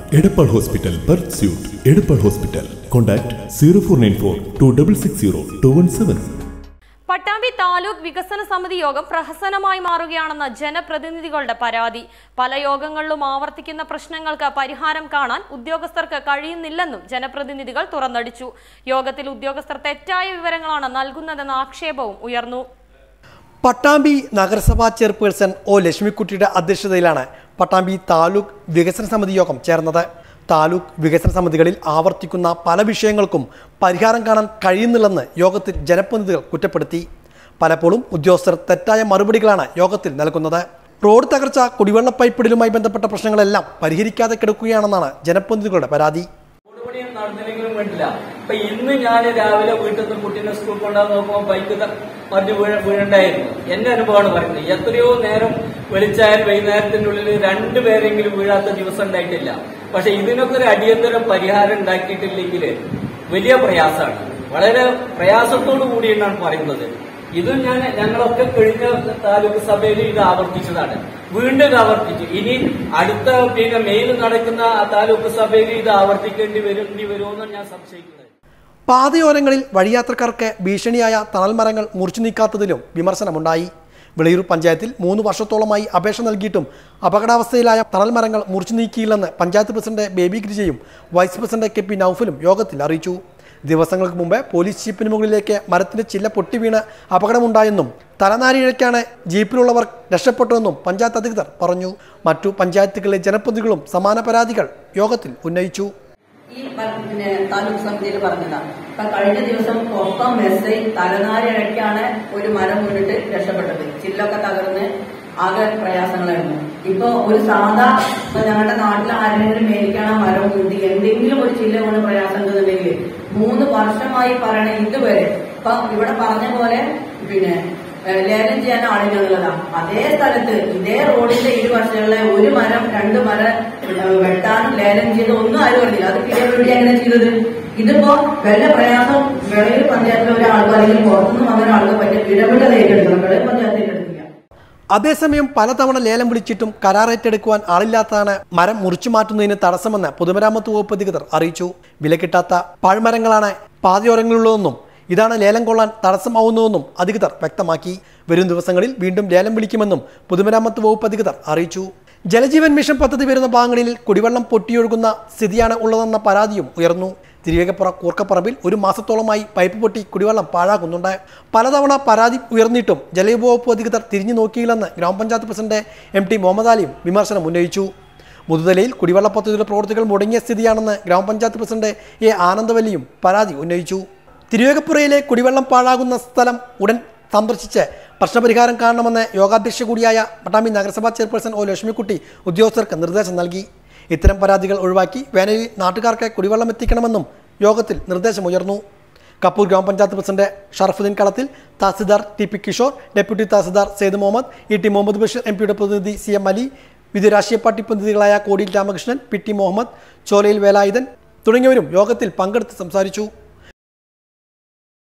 Edappal hospital birth suite Edappal hospital contact zero four nine four two double six zero two one seven Pattambi taluk വികസന സമിതി യോഗം പ്രഹസനമായി മാറുകയാണെന്ന ജനപ്രതിനിധികളുടെ പരാതി പല യോഗങ്ങളിലും ആവർത്തിക്കുന്ന പ്രശ്നങ്ങൾക്ക് പരിഹാരം കാണാൻ ഉദ്യോഗസ്ഥർക്ക് കഴിയുന്നില്ലെന്നും ജനപ്രതിനിധികൾ തുറന്നടിച്ചു യോഗത്തിൽ ഉദ്യോഗസ്ഥർ തെറ്റായ വിവരങ്ങളാണ് നൽകുന്നതെന്ന ആക്ഷേപവും ഉയർന്നു പട്ടാമ്പി നഗരസഭാ ചെയർപേഴ്സൺ ഒ ലക്ഷ്മിക്കുട്ടിയുടെ അധ്യക്ഷതയിലാണ് പട്ടാമ്പി താലൂക്ക് വികസന സമിതി യോഗം ചേർന്നത് താലൂക്ക് വികസന സമിതികളിൽ ആവർത്തിക്കുന്ന പല വിഷയങ്ങൾക്കും പരിഹാരം കാണാൻ കഴിയുന്നില്ലെന്ന് യോഗത്തിൽ ജനപ്രതിനിധികൾ കുറ്റപ്പെടുത്തി പലപ്പോഴും ഉദ്യോഗസ്ഥർ തെറ്റായ മറുപടികളാണ് യോഗത്തിൽ നൽകുന്നത് റോഡ് തകർച്ച കുടിവെള്ള പൈപ്പിടലുമായി ബന്ധപ്പെട്ട പ്രശ്നങ്ങളെല്ലാം പരിഹരിക്കാതെ കിടക്കുകയാണെന്നാണ് ജനപ്രതിനിധികളുടെ പരാതി പണിയും നടന്നില്ലെങ്കിലും വേണ്ടില്ല ഇപ്പൊ ഇന്ന് ഞാൻ രാവിലെ വീട്ടിൽ നിന്ന് കുട്ടീനെ സ്കൂൾ കൊണ്ടുപോകാൻ നോക്കുമ്പോൾ ബൈക്ക് ത- മറിഞ്ഞ് വീഴ വീഴണ്ടായിരുന്നു എന്റെ അനുഭവമാണ് പറയുന്നത് എത്രയോ നേരം വെളിച്ചായാൽ വൈകുന്നേരത്തിനുള്ളിൽ രണ്ടുപേരെങ്കിലും വീഴാത്ത ദിവസം ഉണ്ടായിട്ടില്ല പക്ഷെ ഇതിനൊക്കെ ഒരു അടിയന്തര പരിഹാരം ഉണ്ടാക്കിയിട്ടില്ലെങ്കിൽ വലിയ പ്രയാസമാണ് വളരെ പ്രയാസത്തോടു കൂടിയാണ് പറയുന്നത് ഇതും ഞാൻ ഞങ്ങളൊക്കെ കഴിഞ്ഞ താലൂക്ക് സഭയിൽ ഇത് ആവർത്തിച്ചതാണ് വീണ്ടും ഇത് ആവർത്തിച്ചു ഇനി അടുത്ത പിന്നെ മെയിൽ നടക്കുന്ന ആ താലൂക്ക് സഭയിൽ ഇത് ആവർത്തിക്കേണ്ടി വരേണ്ടി വരുമെന്ന് ഞാൻ സംശയിക്കുന്നത് പാതയോരങ്ങളിൽ വഴിയാത്രക്കാർക്ക് ഭീഷണിയായ തണൽ മരങ്ങൾ മുറിച്ചു നീക്കാത്തതിലും വിമർശനമുണ്ടായി വിളയൂർ പഞ്ചായത്തിൽ മൂന്ന് വർഷത്തോളമായി അപേക്ഷ നൽകിയിട്ടും അപകടാവസ്ഥയിലായ തണൽ മരങ്ങൾ മുറിച്ചു നീക്കിയില്ലെന്ന് പഞ്ചായത്ത് പ്രസിഡന്റ് ബേബി ഗിരിജയും വൈസ് പ്രസിഡന്റ് കെ പി നൌഫലും യോഗത്തിൽ അറിയിച്ചു ദിവസങ്ങൾക്ക് മുമ്പ് പോലീസ് ജീപ്പിന് മുകളിലേക്ക് മരത്തിന്റെ ചില്ല പൊട്ടി വീണ് അപകടമുണ്ടായെന്നും തലനാരിഴയ്ക്കാണ് ജീപ്പിലുള്ളവർ രക്ഷപ്പെട്ടതെന്നും പഞ്ചായത്ത് അധികൃതർ പറഞ്ഞു മറ്റു പഞ്ചായത്തുകളിലെ ജനപ്രതിനിധികളും സമാന പരാതികൾ യോഗത്തിൽ ഉന്നയിച്ചു ഈ പ- പിന്നെ താലൂക്ക് സമിതിയിൽ പറഞ്ഞതാണ് ഇപ്പൊ കഴിഞ്ഞ ദിവസം കൊപ്പം മെസ്സൈ തലനാരിഴയ്ക്കാണ് ഒരു മരം വീണിട്ട് രക്ഷപ്പെട്ടത് ചില്ലൊക്കെ തകർന്ന് ആകെ പ്രയാസങ്ങളായിരുന്നു ഇപ്പൊ ഒരു സാധാ ഇപ്പൊ ഞങ്ങളുടെ നാട്ടിൽ ആരെങ്കിലും മേടിക്കണ മരം വീണ്ടി എന്തെങ്കിലും ഒരു ചില്ല കൊണ്ട് പ്രയാസം ഉണ്ടെന്നുണ്ടെങ്കിൽ മൂന്ന് വർഷമായി പറയണ ഇതുവരെ ഇപ്പൊ ഇവിടെ പറഞ്ഞ പോലെ പിന്നെ ഏഹ്, ലേലം ചെയ്യാൻ ആളുകളുള്ളതാ അതേ സ്ഥലത്ത് ഇതേ റോഡിന്റെ ഇരുവശങ്ങളിലെ ഒരു മരം രണ്ട് മരം ഏഹ്, വെട്ടാൻ ലേലം ചെയ്ത് ഒന്നും ആരും പറഞ്ഞില്ല അത് പിന്നെ വേണ്ടി അങ്ങനെ ചെയ്തത് ഇതിപ്പോ വല്ല പ്രയാസം വെളയിൽ പഞ്ചായത്തിലെ ഒരാൾക്കോ അല്ലെങ്കിൽ പുറത്തുനിന്ന് വന്ന ഒരാൾക്ക് പറ്റിയ ഇടപെടൽ ഏറ്റെടുക്കണം വെളയിൽ പഞ്ചായത്ത് ഏറ്റെടുക്കില്ല അതേസമയം പലതവണ ലേലം വിളിച്ചിട്ടും കരാർ ഏറ്റെടുക്കുവാൻ ആളില്ലാത്തതാണ് മരം മുറിച്ചു മാറ്റുന്നതിന് തടസ്സമെന്ന് പൊതുമരാമത്ത് വകുപ്പ് അധികൃതർ അറിയിച്ചു വില കിട്ടാത്ത പാഴ്മരങ്ങളാണ് പാതയോരങ്ങളിലുള്ളതെന്നും ഇതാണ് ലേലം കൊള്ളാൻ തടസ്സമാവുന്നതെന്നും അധികൃതർ വ്യക്തമാക്കി വരും ദിവസങ്ങളിൽ വീണ്ടും ലേലം വിളിക്കുമെന്നും പൊതുമരാമത്ത് വകുപ്പ് അധികൃതർ അറിയിച്ചു ജലജീവൻ മിഷൻ പദ്ധതി വരുന്ന ഭാഗങ്ങളിൽ കുടിവെള്ളം പൊട്ടിയൊഴുകുന്ന സ്ഥിതിയാണ് ഉള്ളതെന്ന പരാതിയും ഉയർന്നു തിരുവേഗപ്പുറ കൂർക്കപ്പറമ്പിൽ ഒരു മാസത്തോളമായി പൈപ്പ് പൊട്ടി കുടിവെള്ളം പാഴാക്കുന്നുണ്ട് പലതവണ പരാതി ഉയർന്നിട്ടും ജലവിഭവ വകുപ്പ് അധികൃതർ തിരിഞ്ഞു നോക്കിയില്ലെന്ന് ഗ്രാമപഞ്ചായത്ത് പ്രസിഡന്റ് എം ടി മുഹമ്മദ് അലിയും വിമർശനം ഉന്നയിച്ചു മുതുതലയിൽ കുടിവെള്ള പദ്ധതിയുടെ പ്രവൃത്തികൾ മുടങ്ങിയ സ്ഥിതിയാണെന്ന് ഗ്രാമപഞ്ചായത്ത് പ്രസിഡന്റ് എ ആനന്ദവല്ലിയും പരാതി ഉന്നയിച്ചു തിരുവേഗപ്പുറയിലെ കുടിവെള്ളം പാഴാകുന്ന സ്ഥലം ഉടൻ സന്ദർശിച്ച് പ്രശ്നപരിഹാരം കാണണമെന്ന് യോഗാധ്യക്ഷ കൂടിയായ പട്ടാമ്പി നഗരസഭാ ചെയർപേഴ്സൺ ഒ ലക്ഷ്മിക്കുട്ടി ഉദ്യോഗസ്ഥർക്ക് നിർദ്ദേശം നൽകി ഇത്തരം പരാതികൾ ഒഴിവാക്കി വേനലിൽ നാട്ടുകാർക്ക് കുടിവെള്ളം എത്തിക്കണമെന്നും യോഗത്തിൽ നിർദ്ദേശമുയർന്നു കപ്പൂർ ഗ്രാമപഞ്ചായത്ത് president Sharafuddin Kalathil tahsildar T P Kishore deputy tahsildar Syed Muhammad E T Muhammad Basheer M പിയുടെ പ്രതിനിധി സി എം അലി വിവിധ രാഷ്ട്രീയ പാർട്ടി പ്രതിനിധികളായ കോടിയിൽ രാമകൃഷ്ണൻ പി ടി മുഹമ്മദ് ചോലയിൽ വേലായുധൻ തുടങ്ങിയവരും യോഗത്തിൽ പങ്കെടുത്ത് സംസാരിച്ചു